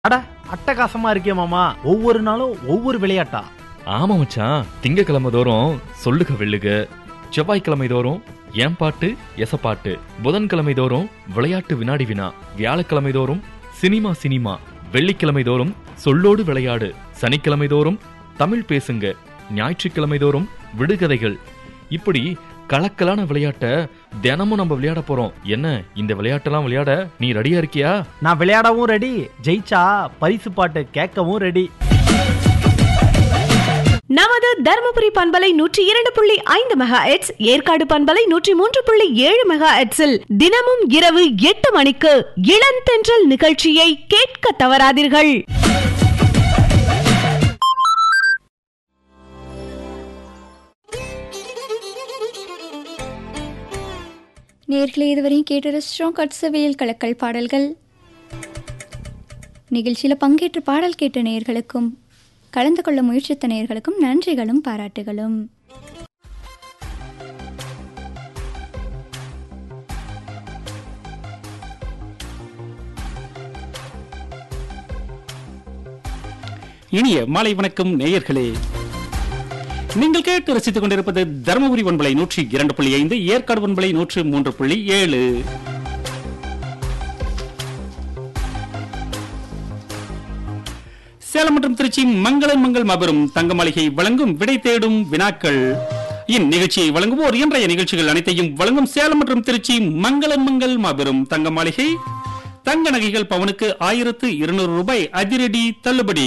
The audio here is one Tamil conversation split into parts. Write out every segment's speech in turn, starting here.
அட அட்டகாசமா இருக்கே மாமா ஒவ்வொரு நாளும் ஒவ்வொரு விளையாட்டா ஆமா மச்சான் திங்கக்கிழமை தோறும் சொல்லுக வெள்ளுக செவ்வாய்க்கிழமை தோறும் ஏன் பாட்டு எசப்பாட்டு புதன்கிழமை தோறும் விளையாட்டு வினாடி வினா வியாழக்கிழமை தோறும் சினிமா சினிமா வெள்ளிக்கிழமை தோறும் சொல்லோடு விளையாடு சனிக்கிழமை தோறும் தமிழ் பேசுங்க ஞாயிற்றுக்கிழமை தோறும் விடுகதைகள் இப்படி கலக்கலான விளையாட்ட தினமும் நம்ம விளையாட போறோம் என்ன இந்த விளையாட்டெல்லாம் விளையாட நீ ரெடியா இருக்கியா நான் விளையாடவும் ரெடி ஜெயிச்சா பரிசு பாட்டு கேட்கவும் ரெடி நமது தருமபுரி பண்பலை நூற்றி இரண்டு புள்ளி ஐந்து மெகா எட்ஸ் ஏற்காடு பண்பலை நூற்றி மூன்று புள்ளி ஏழு மெகா எட்ஸில் தினமும் இரவு எட்டு மணிக்கு இளந்தென்றல் நிகழ்ச்சியை கேட்க தவறாதீர்கள் நேர்களே இதுவரையும் கேட்டு ரசிச்சோம் கட்சவையில் கலக்கல் பாடல்கள் நிகழ்ச்சியில் பங்கேற்று பாடல் கேட்ட நேயர்களுக்கும் கலந்து கொள்ள முயற்சித்த நேயர்களுக்கும் நன்றிகளும் பாராட்டுகளும் இனிய மாலை வணக்கம் நேயர்களே நீங்கள் கேட்டு ரசித்துக் கொண்டிருப்பது தருமபுரி பண்பலை நூற்றி இரண்டு புள்ளி ஐந்து ஏற்காடு பண்பலை நூற்றி மூன்று புள்ளி ஏழு சேலம் மற்றும் திருச்சி மங்களன் மங்கள் மாபெரும் தங்க மாளிகை வழங்கும் விடை தேடும் வினாக்கள் இந்நிகழ்ச்சியை வழங்குவோர் இன்றைய நிகழ்ச்சிகள் அனைத்தையும் வழங்கும் சேலம் மற்றும் திருச்சி மங்களன் மங்கள் மாபெரும் தங்க மாளிகை தங்க நகைகள் பவனுக்கு ஆயிரத்து இருநூறு ரூபாய் அதிரடி தள்ளுபடி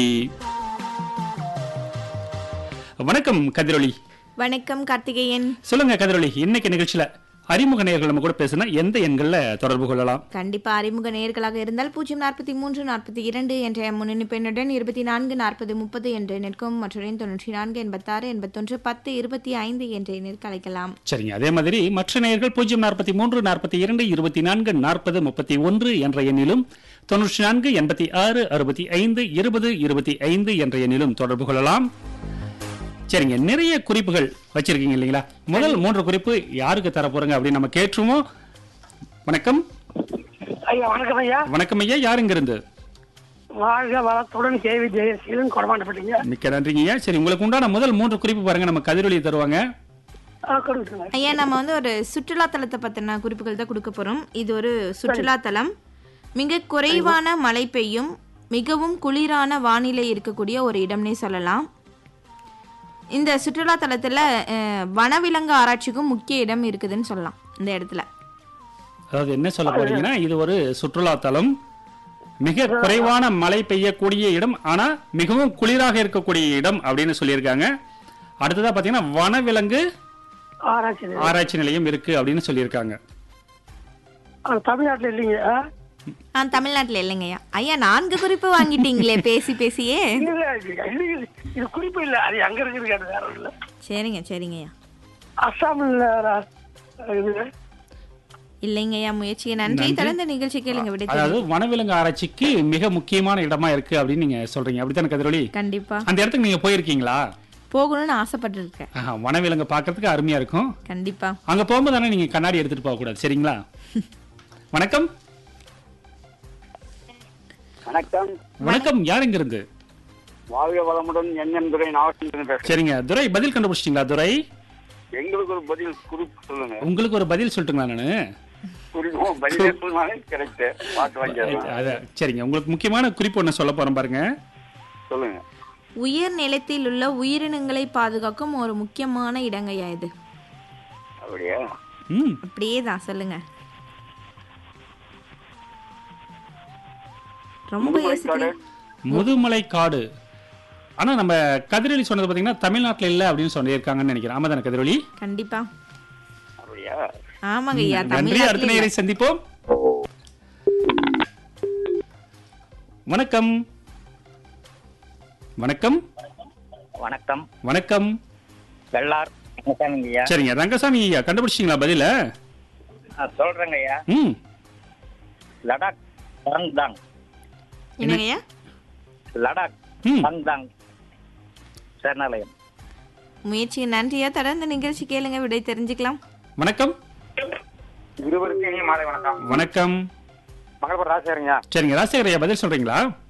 வணக்கம் கதிரொளி வணக்கம் கார்த்திகேயன் சொல்லுங்க கதிரொளி இன்னைக்கு நிகழ்ச்சியில அறிமுக நேயர்கள் நம்ம கூட பேசினா எந்த எண்கள்ல தொடர்பு கொள்ளலாம் கண்டிப்பா அறிமுக நேயர்களாக இருந்தால் பூஜ்ஜியம் நாற்பத்தி மூன்று நாற்பத்தி இரண்டு என்ற முன்னணி பெண்ணுடன் இருபத்தி நான்கு நாற்பது முப்பது என்று நிற்கும் மற்றொரு தொண்ணூற்றி நான்கு எண்பத்தாறு எண்பத்தொன்று பத்து இருபத்தி ஐந்து என்ற எண்ணிற்கு அழைக்கலாம் சரிங்க அதே மாதிரி மற்ற நேயர்கள் பூஜ்ஜியம் நாற்பத்தி மூன்று நாற்பத்தி இரண்டு இருபத்தி நான்கு நாற்பது முப்பத்தி ஒன்று என்ற எண்ணிலும் தொன்னூற்றி நான்கு எண்பத்தி ஆறு அறுபத்தி ஐந்து இருபது இருபத்தி ஐந்து என்ற எண்ணிலும் தொடர்பு கொள்ளலாம் சரிங்க நிறைய குறிப்புகள் வச்சிருக்கீங்க இல்லைங்களா முதல் மூன்று குறிப்பு யாருக்கு தர போறீங்க அப்படின்னு நம்ம கேட்டுருவோம் வணக்கம் ஐயா வணக்கம் ஐயா வணக்கம் ஐயா யாருங்க இருந்து வாழ்க வளத்துடன் கேவி ஜெயசீலன் கொடமாட்டப்பட்டீங்க மிக்க நன்றிங்க ஐயா சரி உங்களுக்கு உண்டான முதல் மூன்று குறிப்பு பாருங்க நம்ம கதிரொலி தருவாங்க கொடுத்துருங்க ஐயா நம்ம வந்து ஒரு சுற்றுலா தலத்தை பத்தின குறிப்புகள் தான் கொடுக்க போறோம் இது ஒரு சுற்றுலா தலம் மிக குறைவான மழை பெய்யும் மிகவும் குளிரான வானிலை இருக்கக்கூடிய ஒரு இடம்னே சொல்லலாம் இந்த சுற்றுலா தலத்துல அஹ், வனவிலங்கு ஆராய்ச்சிக்கும் முக்கிய இடம் இருக்குதுன்னு சொல்லலாம் இந்த இடத்துல அதாவது என்ன சொல்ல போறீங்கன்னா இது ஒரு சுற்றுலா தலம் மிக குறைவான மழை பெய்யக்கூடிய இடம் ஆனா மிகவும் குளிராக இருக்கக்கூடிய இடம் அப்படின்னு சொல்லியிருக்காங்க அடுத்ததா பாத்தீங்கன்னா வனவிலங்கு ஆராய்ச்சி நிலையம். ஆராய்ச்சி நிலையம் இருக்கு அப்படின்னு சொல்லியிருக்காங்க ஆ, தமிழ்நாட்டுல இல்லைங்க ஆ? ஆ தமிழ்நாட்டுல இல்லைங்கய்யா ஐயா நான்கு குறிப்பு வாங்கிட்டீங்களே பேசி பேசியே இல்ல, இது- இது இது குறிப்பு இல்ல அது அங்க இருக்குது அது வேற ஒண்ணும் இல்ல சரிங்க சரிங்கய்யா அஸ்ஸாம்ல ரா- இது இல்லைங்கய்யா முயற்சிக்கு நன்றி நன்றி. தொடர்ந்து நிகழ்ச்சி கேளுங்க விடை அதாவது வனவிலங்கு ஆராய்ச்சிக்கு மிக முக்கியமான இடமா இருக்கு அப்படின்னு நீங்க சொல்றீங்க அப்படித்தானே கதிரொலி கண்டிப்பா அந்த இடத்துக்கு நீங்க போயிருக்கீங்களா போகணும்னு ஆசைப்பட்டிருக்கேன் ஆஹா, வனவிலங்கு பார்க்கிறதுக்கு அருமையா இருக்கும் கண்டிப்பா அங்க போகும்போது தானே நீங்க கண்ணாடி எடுத்துட்டு போக கூடாது சரிங்களா வணக்கம் வணக்கம் வணக்கம் யார் எங்க இருந்து வாழ்க வளமுடன் என்எம் துறை நாகப்பட்டினம் பேசுறேன் சரிங்க துரை பதில் கண்டுபிடிச்சிட்டீங்களா துரை எங்களுக்கு ஒரு பதில் குறிப்பு சொல்லுங்க உங்களுக்கு ஒரு பதில் சொல்லட்டுங்களா நானு குறிப்பு பதிலே சொன்னாலே கரெக்ட் பார்த்து வாங்கிடலாம் அத சரிங்க உங்களுக்கு முக்கியமான குறிப்பு ஒன்று சொல்ல போறேன் பாருங்க சொல்லுங்க உயர் நிலத்தில் உள்ள உயிரினங்களை பாதுகாக்கும் ஒரு முக்கியமான இடங்கய்யா இது அப்படியா ம் அப்படியே தான் சொல்லுங்க ரொம்ப முதுமலை யோசிக்கிறேன் முதுமலை காடு ஆனா நம்ம கதிரொலி சொன்னது பாத்தீங்கன்னா தமிழ்நாட்டுல இல்ல அப்படின்னு சொல்லியிருக்காங்கன்னு நினைக்கிறேன் ஆமா தானே கதிரொலி கண்டிப்பா அப்படியா ஆமாங்க ஐயா நன்றி அடுத்த தமிழ்நாட்டுல நேரை சந்திப்போம் வணக்கம் வணக்கம் வணக்கம் வணக்கம் வெள்ளார் வணக்கங்க ஐயா சரிங்க ரங்கசாமி ஐயா கண்டுபிடிச்சிங்களா பதில நான் சொல்றேங்க ஐயா ம் லடாக் பரங்தாங் என்னங்கய்யா லடாக் ம் பரங்தாங் சரணாலயம் முயற்சிக்கு நன்றியா தொடர்ந்து நிகழ்ச்சி கேளுங்க விடை தெரிஞ்சுக்கலாம் வணக்கம் இருவருக்கு இனிய மாலை வணக்கம் வணக்கம் மகளபுரம் ராசியாருங்க சரிங்க ராஜசேகர் ஐயா பதில் சொல்றீங்களா